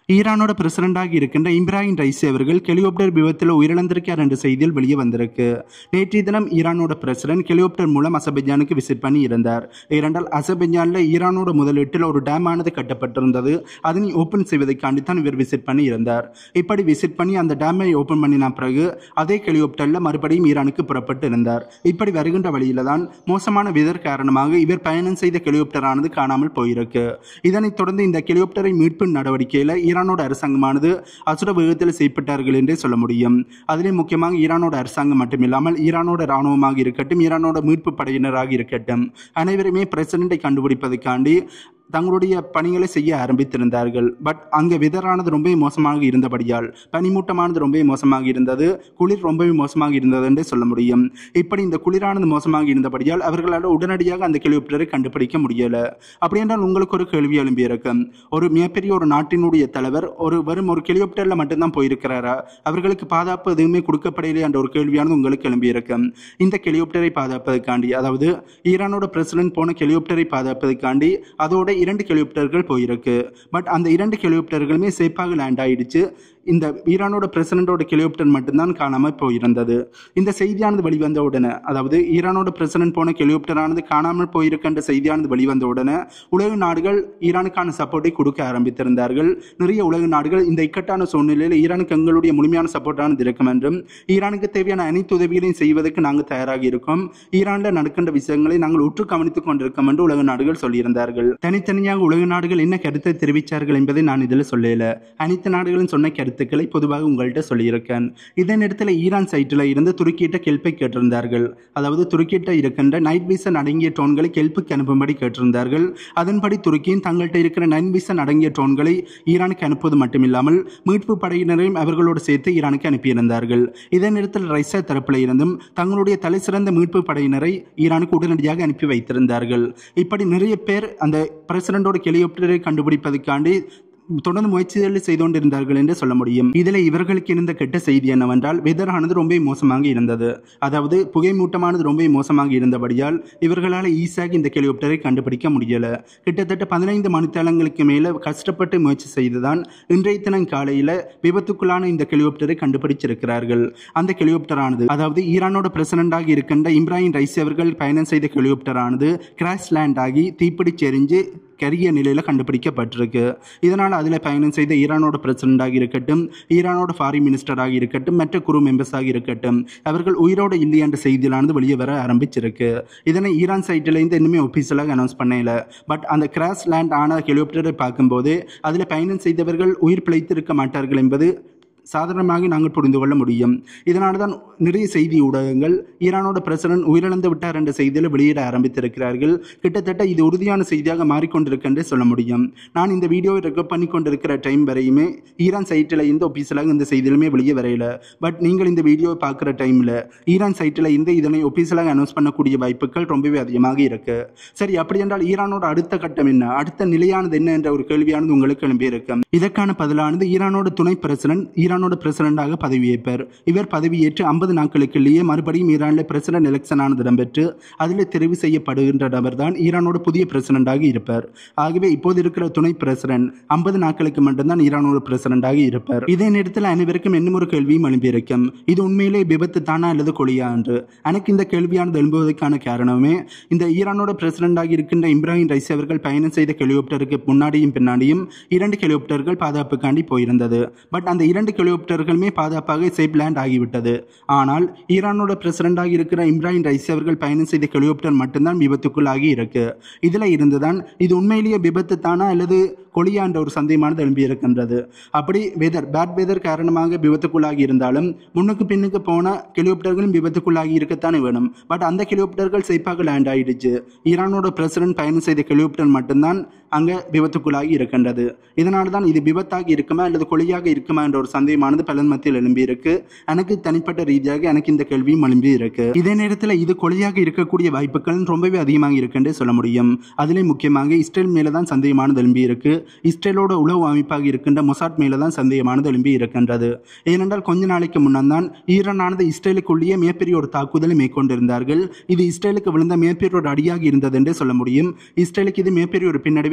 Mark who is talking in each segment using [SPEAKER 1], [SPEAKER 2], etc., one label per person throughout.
[SPEAKER 1] ஈரானோட பிரசிடண்டாக இருக்கின்ற Ebrahim Raisi அவர்கள் helicopter விபத்தில் உயிரிழந்திருக்கார் என்ற செய்தியில் வெளியே வந்திருக்கு நேற்றைய தினம் ஈரானோட பிரசிடண்ட் ஹெலிகாப்டர் மூலம் அசபைஜானுக்கு விசிட் பண்ணி இருந்தார் ஏனென்றால் அசபைஜானில் ஈரானோட முதலீட்டில் ஒரு டேம் ஆனது கட்டப்பட்டிருந்தது அதனை ஓப்பன் செய்வதற்காண்டி தான் இவர் விசிட் பண்ணி இருந்தார் இப்படி விசிட் பண்ணி அந்த டேமை ஓப்பன் பண்ணின பிறகு அதே ஹெலிகாப்டரில் மறுபடியும் ஈரானுக்கு புறப்பட்டு இருந்தார் இப்படி வருகின்ற வழியில தான் மோசமான விதர் காரணமாக இவர் பயணம் செய்த ஹெலிகாப்டரானது காணாமல் போயிருக்கு இதனைத் தொடர்ந்து இந்த ஹெலிகாப்டரை மீட்பு நடவடிக்கையில் ஈரானோட அரசாங்கமானது அசுர வேகத்தில் செய்யப்பட்டார்கள் என்றே சொல்ல முடியும் அதிலே முக்கியமாக ஈரானோட அரசாங்கம் மட்டுமில்லாமல் ஈரானோட இராணுவமாக இருக்கட்டும் ஈரானோட மீட்பு படையினராக இருக்கட்டும் அனைவருமே பிரசிடண்டை கண்டுபிடிப்பதற்காண்டி தங்களுடைய பணிகளை செய்ய ஆரம்பித்திருந்தார்கள் பட் அங்கே வெதரானது ரொம்பவே மோசமாக இருந்தபடியால் பனிமூட்டமானது ரொம்பவே மோசமாக இருந்தது குளிர் ரொம்பவே மோசமாக இருந்தது என்று சொல்ல முடியும் இப்படி இந்த குளிரானது மோசமாக இருந்தபடியால் அவர்களால் உடனடியாக அந்த ஹெலிகாப்டரை கண்டுபிடிக்க முடியல அப்படி என்றால் உங்களுக்கு ஒரு கேள்வி எழும்பியிருக்கும் ஒரு மிகப்பெரிய ஒரு நாட்டினுடைய தலைவர் ஒரு வெறும் ஒரு ஹெலிகாப்டரில் மட்டும்தான் போயிருக்கிறாரா அவர்களுக்கு பாதுகாப்பு எதுவுமே கொடுக்கப்படலையே என்ற ஒரு கேள்வியானது உங்களுக்கு எழும்பியிருக்கும் இந்த ஹெலிகாப்டரை பாதுகாப்பதற்காண்டி அதாவது ஈரானோட பிரசிடென்ட் போன ஹெலிகாப்டரை பாதுகாப்பதற்காண்டி அதோட இரண்டு ஹெலிகாப்டர்கள் போயிருக்கு பட் அந்த இரண்டு ஹெலிகாப்டர்களுமே சேஃபாக லேண்ட் ஆயிடுச்சு இந்த ஈரானோட பிரசிடண்டோட ஹெலிகாப்டர் மட்டும்தான் காணாமல் போயிருந்தது இந்த செய்தியானது வெளிவந்த உடனே அதாவது ஈரானோட பிரசிடண்ட் போன ஹெலிகாப்டரானது காணாமல் போயிருக்கின்ற செய்தியானது வெளிவந்த உடனே உலக நாடுகள் ஈரானுக்கான சப்போர்ட்டை கொடுக்க ஆரம்பித்திருந்தார்கள் நிறைய உலக நாடுகள் இந்த இக்கட்டான சூழ்நிலையில் ஈரானுக்கு எங்களுடைய முழுமையான சப்போர்ட்டானது இருக்கும் என்றும் ஈரானுக்கு தேவையான அனைத்து உதவிகளையும் செய்வதற்கு நாங்கள் தயாராக இருக்கோம் ஈரானில் நடக்கின்ற விஷயங்களை நாங்கள் உற்று கவனித்துக் கொண்டிருக்கோம் என்று உலக நாடுகள் சொல்லியிருந்தார்கள் தனித்தனியாக உலக நாடுகள் என்ன கருத்தை தெரிவித்தார்கள் என்பதை நான் இதில் சொல்லல அனைத்து நாடுகளும் சொன்ன கருத்துக்களை பொதுவாக உங்கள்கிட்ட சொல்லியிருக்கேன் இதே நேரத்தில் ஈரான் சைட்டில் இருந்து துருக்கியிட்ட கெல்ப்பை கேட்டிருந்தார்கள் அதாவது துருக்கியிட்ட இருக்கின்ற நைட் விசன் அடங்கிய டோன்களை கெல்ப்புக்கு அனுப்பும்படி கேட்டிருந்தார்கள் அதன்படி துருக்கியும் தங்கள்கிட்ட இருக்கிற நைன் விசன் அடங்கிய டோன்களை ஈரானுக்கு அனுப்புவது மட்டுமில்லாமல் மீட்பு படையினரையும் அவர்களோடு சேர்த்து ஈரானுக்கு அனுப்பியிருந்தார்கள் இதே நேரத்தில் ரைசா தரப்பில் இருந்தும் தங்களுடைய தலை சிறந்த மீட்பு படையினரை ஈரானுக்கு உடனடியாக அனுப்பி வைத்திருந்தார்கள் இப்படி நிறைய பேர் அந்த பிரசிடண்டோட ஹெலிகாப்டரை கண்டுபிடிப்பதற்காண்டி தொடர்ந்து முயற்சிகள் செய்து கொண்டிருந்தார்கள் என்று சொல்ல முடியும் இதில் இவர்களுக்கு இருந்த கெட்ட செய்தி என்னவென்றால் வெதரானது ரொம்ப மோசமாக இருந்தது அதாவது புகை மூட்டமானது ரொம்ப மோசமாக இருந்தபடியால் இவர்களால் ஈஸியாக இந்த ஹெலிகாப்டரை கண்டுபிடிக்க முடியல கிட்டத்தட்ட பதினைந்து மணித்தளங்களுக்கு மேலே கஷ்டப்பட்டு முயற்சி செய்துதான் இன்றைய தினம் காலையில் விபத்துக்குள்ளான இந்த ஹெலிகாப்டரை கண்டுபிடிச்சிருக்கிறார்கள் அந்த ஹெலிகாப்டரானது அதாவது ஈரானோட பிரசிடண்டாக இருக்கின்ற இப்ராஹிம் ரைசி அவர்கள் பயணம் செய்த ஹெலிகாப்டரானது கிராஷ் லேண்ட் ஆகி தீப்பிடிச்சு எரிஞ்சு கரிய நிலையில் கண்டுபிடிக்கப்பட்டிருக்கு இதனால் அதில் பயணம் செய்த ஈரானோட பிரசிடண்டாக இருக்கட்டும் ஈரானோட ஃபாரின் மினிஸ்டராக இருக்கட்டும் மற்ற குரு மெம்பர்ஸாக இருக்கட்டும் அவர்கள் உயிரோடு இல்லை என்ற செய்தியிலானது வெளியே வர ஆரம்பிச்சிருக்கு இதனை ஈரான் சைட்டிலேருந்து இன்னுமே ஒஃபீஷியலாக அனௌன்ஸ் பண்ணல பட் அந்த கிராஷ் லேண்ட் ஆன ஹெலிகாப்டரை பார்க்கும்போது அதில் பயணம் செய்தவர்கள் உயிர் பிழைத்திருக்க மாட்டார்கள் என்பது சாதாரணமாக நாங்கள் புரிந்து கொள்ள முடியும் இதனால தான் நிறைய செய்தி ஊடகங்கள் ஈரானோட பிரசிடன்ட் உயிரிழந்து விட்டார் என்ற செய்தியில் வெளியிட ஆரம்பித்திருக்கிறார்கள் கிட்டத்தட்ட இது உறுதியான செய்தியாக மாறிக்கொண்டிருக்கின்றே சொல்ல முடியும் நான் இந்த வீடியோவை ரெக்கார்ட் பண்ணி கொண்டிருக்கிற டைம் வரையுமே ஈரான் சைட்டில் இந்த ஒஃபீஷியலாக இந்த செய்தியிலுமே வெளியே வரையல பட் நீங்கள் இந்த வீடியோவை பார்க்குற டைமில் ஈரான் சைட்டில் இந்த இதனை ஒஃபீஷியலாக அனௌன்ஸ் பண்ணக்கூடிய வாய்ப்புகள் ரொம்பவே அதிகமாக இருக்கு சரி அப்படி என்றால் ஈரானோட அடுத்த கட்டம் என்ன அடுத்த நிலையானது என்ன என்ற ஒரு கேள்வியானது உங்களுக்கு எழும்பியிருக்கும் இதற்கான பதிலானது ஈரானோட துணை பிரசிடன்ட் ஈரானோட பிரசிடண்டாக பதவியேற்பார் இவர் பதவியேற்று ஐம்பது நாட்களுக்குள்ளேயே மறுபடியும் ஈரானில் பிரசிடன்ட் எலெக்ஷன் ஆனது இடம்பெற்று அதில் தெரிவு செய்யப்படுகின்ற நபர் தான் ஈரானோட புதிய பிரசிடண்டாக இருப்பார் ஆகவே இப்போது இருக்கிற துணை பிரசிடன்ட் ஐம்பது நாட்களுக்கு மட்டும்தான் ஈரானோட பிரசிடண்டாக இருப்பார் இதே நேரத்தில் அனைவருக்கும் இன்னும் ஒரு கேள்வியும் எழும்பியிருக்கும் இது உண்மையிலே விபத்து தானா அல்லது கொலையா என்று எனக்கு இந்த கேள்வியானது எழும்புவதற்கான காரணமே இந்த ஈரானோட பிரசிடண்டாக இருக்கின்ற இப்ராஹிம் ரைசி அவர்கள் பயணம் செய்த ஹெலிகாப்டருக்கு முன்னாடியும் பின்னாடியும் இரண்டு ஹெலிகாப்டர்கள் பாதுகாப்புக்காண்டி போயிருந்தது பட் அந்த இரண்டு ஹெலிகாப்டர்களுமே பாதுகாப்பாக சேஃப் லேண்ட் ஆகிவிட்டது ஆனால் ஈரானோட பிரசிடண்டாக இருக்கிற இப்ராஹிம் ரைசி அவர்கள் பயணம் செய்த ஹெலிகாப்டர் மட்டும்தான் விபத்துக்குள்ளாகி இருக்கு இதில் இருந்துதான் இது உண்மையிலேயே விபத்து தானா அல்லது கொலியா என்ற ஒரு சந்தேகமானது எழும்பியிருக்கின்றது அப்படி வெதர் பேட் வெதர் காரணமாக விபத்துக்குள்ளாகி இருந்தாலும் முன்னுக்கு பின்னுக்கு போன ஹெலிகாப்டர்களும் விபத்துக்குள்ளாகி இருக்கத்தானே வேணும் பட் அந்த ஹெலிகாப்டர்கள் சேஃபாக லேண்ட் ஆயிடுச்சு ஈரானோட பிரசிடன்ட் பயணம் செய்த ஹெலிகாப்டர் மட்டும்தான் அங்கே விபத்துக்குள்ளாகி இருக்கின்றது இதனால தான் இது விபத்தாக இருக்குமா அல்லது கொலையாக இருக்குமா என்ற ஒரு சந்தேகமானது பலன் மத்தியில் எழும்பியிருக்கு எனக்கு தனிப்பட்ட ரீதியாக எனக்கு இந்த கேள்வியும் எழும்பி இருக்கு இதே நேரத்தில் இது கொலையாக இருக்கக்கூடிய வாய்ப்புகள் ரொம்பவே அதிகமாக இருக்குன்றே சொல்ல முடியும் அதிலே முக்கியமாக இஸ்ரேல் மேலே தான் சந்தேகமானது எழும்பி இருக்கு இஸ்ரேலோட உளவு அமைப்பாக இருக்கின்ற மொசாட் மேலே தான் சந்தேகமானது எழும்பி இருக்கின்றது ஏனென்றால் கொஞ்ச நாளைக்கு முன்னால் தான் ஈரானானது இஸ்ரேலுக்குள்ளேயே மிகப்பெரிய ஒரு தாக்குதலை மேற்கொண்டிருந்தார்கள் இது இஸ்ரேலுக்கு விழுந்த மிகப்பெரிய ஒரு அடியாக இருந்தது என்றே சொல்ல முடியும் இஸ்ரேலுக்கு இது மிகப்பெரிய ஒரு பின்னடைவை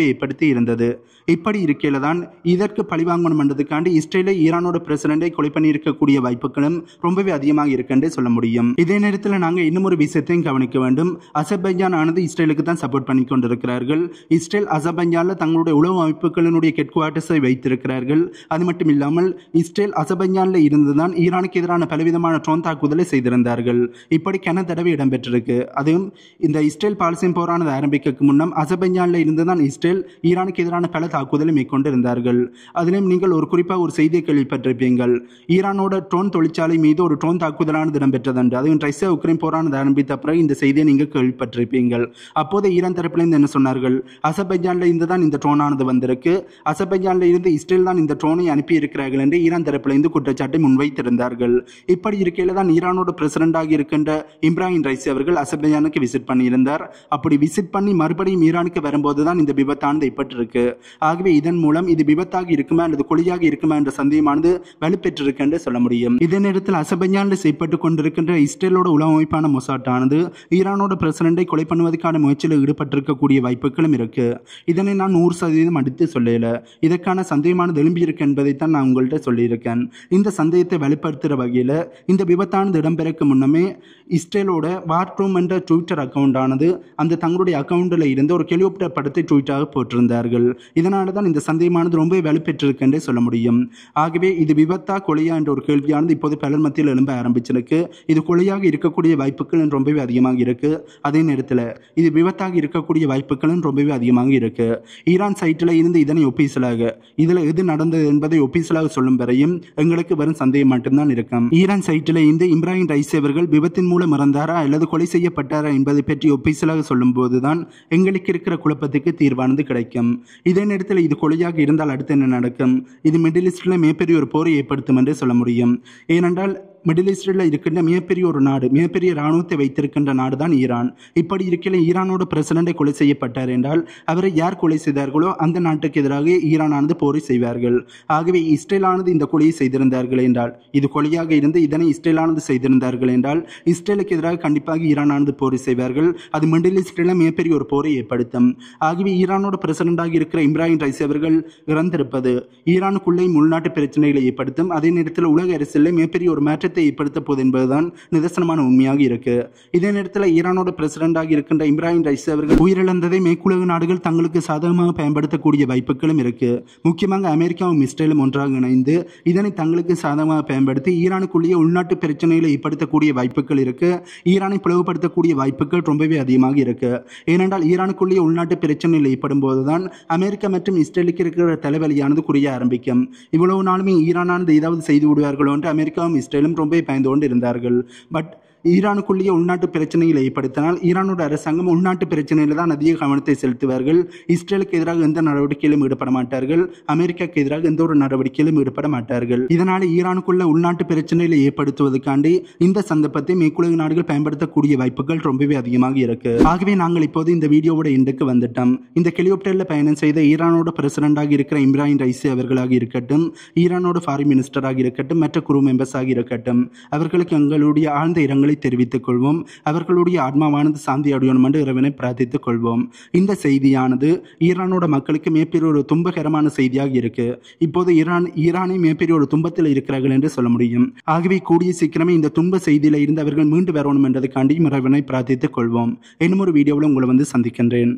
[SPEAKER 1] ஏற்படுத்தி இருந்தது இப்படி இருக்கையில தான் இதற்கு பழிவாங்கணும் என்றதுக்காண்டி இஸ்ரேலை ஈரானோட பிரசிடண்டை கொலை பண்ணியிருக்கக்கூடிய வாய்ப்புகளும் ரொம்பவே அதிகமாக இருக்குன்றே சொல்ல முடியும் இதே நேரத்தில் நாங்கள் இன்னும் ஒரு விஷயத்தையும் கவனிக்க வேண்டும் அசர்பைஜான் ஆனது இஸ்ரேலுக்கு தான் சப்போர்ட் பண்ணி கொண்டிருக்கிறார்கள் இஸ்ரேல் அசர்பைஜானில் தங்களுடைய உளவு அமைப்புகளினுடைய ஹெட் குவார்ட்டர்ஸை வைத்திருக்கிறார்கள் அது மட்டும் இல்லாமல் இஸ்ரேல் அசர்பைஜானில் இருந்து தான் ஈரானுக்கு எதிரான பலவிதமான ட்ரோன் தாக்குதலை செய்திருந்தார்கள் இப்படி கன தடவை இடம்பெற்றிருக்கு அதுவும் இந்த இஸ்ரேல் பாலஸ்தீன் போரானது ஆரம்பிக்க முன்னம் அசர்பைஜானில் இருந்து தான் இஸ்ரேல் ஈரானுக்கு எதிரான பல தாக்குதலை மேற்கொண்டு இருந்தார்கள் அதிலும் நீங்கள் ஒரு குறிப்பாக ஒரு செய்தியை கேள்விப்பட்டிருப்பீங்கள் ஈரானோட ட்ரோன் தொழிற்சாலை மீது ஒரு ட்ரோன் தாக்குதலானது இடம்பெற்றதன்று அதுவும் ரஷ்யா உக்ரைன் போரானது ஆரம்பித்த பிறகு இந்த செய்தியை நீங்கள் கேள்விப்பட்டிருப்பீங்கள் அப்போது ஈரான் தரப்பிலிருந்து என்ன சொன்னார்கள் அசர்பைஜானில் இருந்து தான் இந்த ட்ரோனானது வந்திருக்கு அசர்பைஜானில் இருந்து இஸ்ரேல் தான் இந்த ட்ரோனை அனுப்பி இருக்கிறார்கள் என்று ஈரான் தரப்பிலிருந்து குற்றச்சாட்டை முன்வைத்திருந்தார்கள் இப்படி இருக்கையில் தான் ஈரானோட பிரசிடண்டாக இருக்கின்ற இப்ராஹிம் ரைசி அவர்கள் அசர்பைஜானுக்கு விசிட் பண்ணியிருந்தார் அப்படி விசிட் பண்ணி மறுபடியும் ஈரானுக்கு வரும்போது தான் இந்த விபத்தானது ஏற்பட்டிருக்கு ஆகவே இதன் மூலம் இது விபத்தாக இருக்குமா அல்லது கொலையாக இருக்குமா என்ற சந்தேகமானது வலுப்பெற்றிருக்கு என்று சொல்ல முடியும் இதே நேரத்தில் அசர்பைஜானில் செய்யப்பட்டு கொண்டிருக்கின்ற இஸ்ரேலோட உளவு அமைப்பான மொசாட்டானது ஈரானோட பிரசிடண்டை கொலை பண்ணுவதற்கான முயற்சியில் ஈடுபட்டிருக்கக்கூடிய வாய்ப்புகளும் இருக்கு இதனை நான் நூறு சதவீதம் அடித்து சொல்லல இதற்கான சந்தேகமானது எழும்பி இருக்கு என்பதைத்தான் நான் உங்கள்கிட்ட சொல்லியிருக்கேன் இந்த சந்தேகத்தை வெளிப்படுத்துகிற வகையில் இந்த விபத்தானது இடம்பெறக்கு முன்னமே இஸ்ரேலோட வார்ட்ரூம் என்ற ட்விட்டர் அக்கவுண்ட் ஆனது அந்த தங்களுடைய அக்கவுண்டில் இருந்து ஒரு ஹெலிகாப்டர் படத்தை ட்வீட்டாக போட்டிருந்தார்கள் இதனால தான் இந்த சந்தேகமானது ரொம்ப வலுப்பெற்றிருக்கு என்றே சொல்ல முடியும் ஆகவே இது விபத்தா கொலையா என்ற ஒரு கேள்வியானது இப்போது பலர் மத்தியில் எழும்ப ஆரம்பிச்சிருக்கு இது கொலையாக இருக்கக்கூடிய வாய்ப்புகள் ரொம்பவே அதிகமாக இருக்கு அதே நேரத்தில் இது விபத்தாக இருக்கக்கூடிய வாய்ப்புகளும் ரொம்பவே அதிகமாக இருக்கு ஈரான் சைட்டில் இருந்து இதனை ஒப்பீசலாக இதில் எது நடந்தது என்பதை ஒப்பீசலாக சொல்லும் வரையும் எங்களுக்கு வரும் சந்தேகம் மட்டும்தான் இருக்கும் ஈரான் சைட்டில் இருந்து இப்ராஹிம் ரைசி அவர்கள் விபத்தின் மூலம் இறந்தாரா அல்லது கொலை செய்யப்பட்டாரா என்பதை பற்றி ஒப்பீசலாக சொல்லும் போதுதான் எங்களுக்கு இருக்கிற குழப்பத்துக்கு தீர்வானது கிடைக்கும் இதே நேரத்தில் இது கொலையாக இருந்தால் அடுத்து என்ன நடக்கும் இது மிடில் ஈஸ்டில் மிகப்பெரிய ஒரு போரை ஏற்படுத்தும் என்று சொல்ல முடியும் ஏனென்றால் மிடில் ஈஸ்டில் இருக்கின்ற மிகப்பெரிய ஒரு நாடு மிகப்பெரிய இராணுவத்தை வைத்திருக்கின்ற நாடு தான் ஈரான் இப்படி இருக்கையில் ஈரானோட பிரசிடண்டை கொலை செய்யப்பட்டார் என்றால் அவரை யார் கொலை செய்தார்களோ அந்த நாட்டுக்கு எதிராக ஈரானானது போரை செய்வார்கள் ஆகவே இஸ்ரேலானது இந்த கொலையை செய்திருந்தார்கள் என்றால் இது கொலையாக இருந்து இதனை இஸ்ரேலானது செய்திருந்தார்கள் என்றால் இஸ்ரேலுக்கு எதிராக கண்டிப்பாக ஈரானானது போரை செய்வார்கள் அது மிடில் ஈஸ்டில் மிகப்பெரிய ஒரு போரை ஏற்படுத்தும் ஆகவே ஈரானோட பிரசிடண்டாக இருக்கிற இப்ராஹிம் ரைசி அவர்கள் இறந்திருப்பது ஈரானுக்குள்ளேயும் உள்நாட்டு பிரச்சனைகளை ஏற்படுத்தும் அதே நேரத்தில் உலக அரசியலில் மிகப்பெரிய ஒரு மாற்றத்தை ஏற்படுத்த போகுது என்பதுதான் நிதர்சனமான உண்மையாக இருக்கு இதே நேரத்தில் ஈரானோட பிரசிடண்டாக இருக்கின்ற இப்ராஹிம் ரைசி அவர்கள் உயிரிழந்ததை மேற்குலக நாடுகள் தங்களுக்கு சாதகமாக பயன்படுத்தக்கூடிய வாய்ப்புகளும் இருக்கு முக்கியமாக அமெரிக்காவும் இஸ்ரேலும் ஒன்றாக இணைந்து இதனை தங்களுக்கு சாதகமாக பயன்படுத்தி ஈரானுக்குள்ளேயே உள்நாட்டு பிரச்சனைகளை ஏற்படுத்தக்கூடிய வாய்ப்புகள் இருக்கு ஈரானை பிளவுபடுத்தக்கூடிய வாய்ப்புகள் ரொம்பவே அதிகமாக இருக்கு ஏனென்றால் ஈரானுக்குள்ளேயே உள்நாட்டு பிரச்சனைகள் ஏற்படும் போதுதான் அமெரிக்கா மற்றும் இஸ்ரேலுக்கு இருக்கிற தலைவலியானது குறைய ஆரம்பிக்கும் இவ்வளவு நாளுமே ஈரானானது ஏதாவது செய்து விடுவார்களோ என்று அமெரிக்காவும் இஸ்ரேலும் ரொம்ப பயந்து கொண்டு இருந்தார்கள் பட் ஈரானுக்குள்ளேயே உள்நாட்டு பிரச்சனைகளை ஏற்படுத்தினால் ஈரானோட அரசாங்கம் உள்நாட்டு பிரச்சனையில தான் அதிக கவனத்தை செலுத்துவார்கள் இஸ்ரேலுக்கு எதிராக எந்த நடவடிக்கையிலும் ஈடுபட மாட்டார்கள் அமெரிக்காவுக்கு எதிராக எந்த ஒரு நடவடிக்கையிலும் ஈடுபட மாட்டார்கள் இதனால ஈரானுக்குள்ள உள்நாட்டு பிரச்சனைகளை ஏற்படுத்துவதற்காண்டி இந்த சந்தர்ப்பத்தை மேற்குலக நாடுகள் பயன்படுத்தக்கூடிய வாய்ப்புகள் ரொம்பவே அதிகமாக இருக்கு ஆகவே நாங்கள் இப்போது இந்த வீடியோவோட எண்டுக்கு வந்துட்டோம் இந்த ஹெலிகாப்டர்ல பயணம் செய்த ஈரானோட பிரசிடண்டாக இருக்கிற இம்ரான் ரைசி அவர்களாக இருக்கட்டும் ஈரானோட ஃபாரின் மினிஸ்டராக இருக்கட்டும் மற்ற குரு மெம்பர்ஸாக இருக்கட்டும் அவர்களுக்கு எங்களுடைய ஆழ்ந்த இரங்கலை தெரிவித்துக் கொள்வோம் அவர்களுடைய ஆத்மாவானது சாந்தி அடையணும் என்று இறைவனை பிரார்த்தித்துக் கொள்வோம் இந்த செய்தியானது ஈரானோட மக்களுக்கு மிகப்பெரிய ஒரு துன்பகரமான செய்தியாக இருக்கு இப்போது ஈரான் ஈரானை மிகப்பெரிய ஒரு துன்பத்தில் இருக்கிறார்கள் என்று சொல்ல முடியும் ஆகவே கூடிய சீக்கிரமே இந்த துன்ப செய்தியில இருந்து அவர்கள் மீண்டு வரணும் என்றதுக்காண்டியும் இறைவனை பிரார்த்தித்துக் கொள்வோம் இன்னும் ஒரு வீடியோவில் உங்களை வந்து சந்திக்கின்றேன்